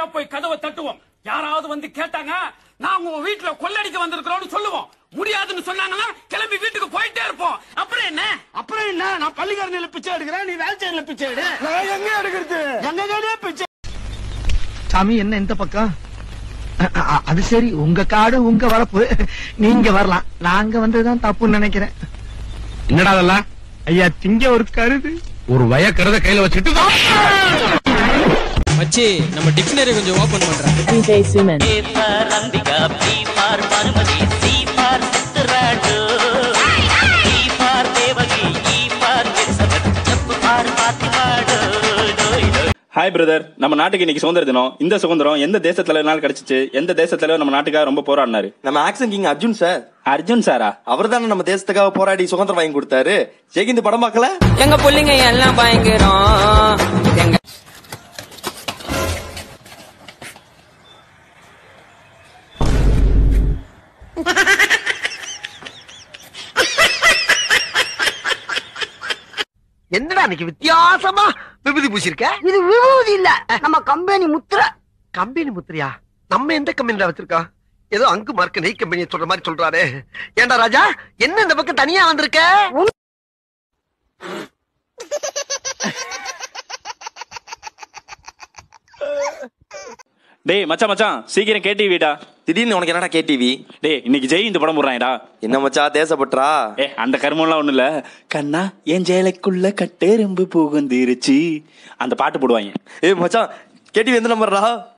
நேரா போய் கதவை தட்டுவோம் யாராவது வந்து கேட்டாங்க நாங்க உங்க வீட்டுல கொள்ளடிக்க வந்திருக்கிறோம்னு சொல்லுவோம் முடியாதுன்னு சொன்னாங்கன்னா கிளம்பி வீட்டுக்கு போயிட்டே இருப்போம் அப்புறம் என்ன அப்புறம் என்ன நான் பள்ளிக்கரணையில பிச்சை எடுக்கிறேன் நீ வேல்ச்சேரியில பிச்சை எடு நான் எங்க எடுக்கிறது எங்க கையிலே பிச்சை சாமி என்ன இந்த பக்கம் அ, அ, அது சரி உங்க காடு உங்க வரப்பு நீங்க வரலாம் நாங்க வந்ததுதான் தப்புன்னு நினைக்கிறேன் என்னடா அதெல்லாம் ஐயா திங்க ஒரு கருது ஒரு வய கருத கையில வச்சுட்டு மச்சி நம்ம டிக்ஷனரி கொஞ்சம் ஓபன் பண்றேன் DJ Suman. Ambika B for Banumathi C for சித்தராடு D for Devaki E for Elizabeth F for பாத்திமாடு டோய் டோய் ஹாய் பிரதர் நம்ம நாட்டுக்கு இன்னைக்கு சுதந்திர தினம் இந்த சுதந்திரம் எந்த தேச தலைவனால் கிடைச்சிச்சு எந்த தேச தலைவர் நம்ம நாட்டுக்காக ரொம்ப போராடினாரு நம்ம action king Arjun sir Arjun சாரா அவர் தானே நம்ம தேசத்துக்காக போராடி சுதந்திரம் வாங்கி கொடுத்தாரு ஜெயிக்கிந்த படம் பார்க்கல எங்க புள்ளைங்க எல்லாம் பயங்கரம் எங்க என்னடா இன்னைக்கு வித்தியாசமா விபூதி பூசிருக்க இது விபூதி இல்ல நம்ம கம்பெனி முத்திர கம்பெனி முத்திரையா நம்ம எந்த கம்பெனில வச்சிருக்கோம் ஏதோ அங்கு மார்க்க நெய் கம்பெனி சொல்ற மாதிரி சொல்றாரு ஏண்டா ராஜா என்ன இந்த பக்கம் தனியா வந்திருக்க டேய் மச்சான் மச்சான் சீக்கிரம் கேட்டிவிடா திடீர்னு உனக்கு என்னடா கேடிவி டேய் இன்னைக்கு ஜெய் இந்த படம் போடுறாங்கடா என்ன மச்சா தேசப்பற்றா ஏ அந்த கருமெல்லாம் ஒண்ணு இல்ல கண்ணா என் ஜெயலைக்குள்ள கட்டெரும்பு புகுந்திருச்சு அந்த பாட்டு போடுவாங்க ஏய் மச்சான் கேடிவி எந்த நம்பர்ரா